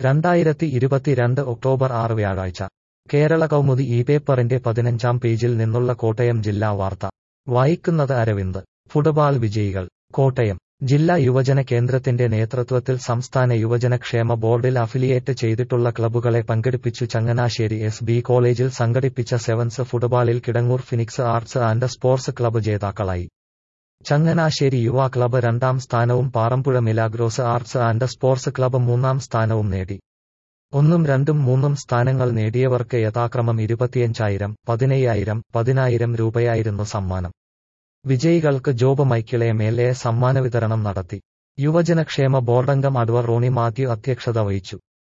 രണ്ടായിരത്തി ഇരുപത്തിരണ്ട് ഒക്ടോബർ ആറ് വ്യാഴാഴ്ച കേരള കൗമുദി ഈ പേപ്പറിന്റെ പതിനഞ്ചാം പേജിൽ നിന്നുള്ള കോട്ടയം ജില്ലാ വാർത്ത വായിക്കുന്നത് അരവിന്ദ് ഫുട്ബാൾ വിജയികൾ കോട്ടയം ജില്ലാ യുവജന കേന്ദ്രത്തിന്റെ നേതൃത്വത്തിൽ സംസ്ഥാന യുവജനക്ഷേമ ബോർഡിൽ അഫിലിയേറ്റ് ചെയ്തിട്ടുള്ള ക്ലബ്ബുകളെ പങ്കെടുപ്പിച്ചു ചങ്ങനാശ്ശേരി എസ് ബി കോളേജിൽ സംഘടിപ്പിച്ച സെവൻസ് ഫുട്ബാളിൽ Kidangoor Phoenix arts and sports club ജേതാക്കളായി ചങ്ങനാശ്ശേരി യുവ ക്ലബ്ബ് രണ്ടാം സ്ഥാനവും Parampuzha Milagros arts and sports club മൂന്നാം സ്ഥാനവും നേടി ഒന്നും രണ്ടും മൂന്നും സ്ഥാനങ്ങൾ നേടിയവർക്ക് യഥാക്രമം ഇരുപത്തിയഞ്ചായിരം പതിനയ്യായിരം പതിനായിരം രൂപയായിരുന്നു സമ്മാനം വിജയികൾക്ക് ജോബ് മൈക്കിളെ എം സമ്മാന വിതരണം നടത്തി യുവജനക്ഷേമ ബോർഡംഗം അഡ്വർ റോണി മാത്യു അധ്യക്ഷത വഹിച്ചു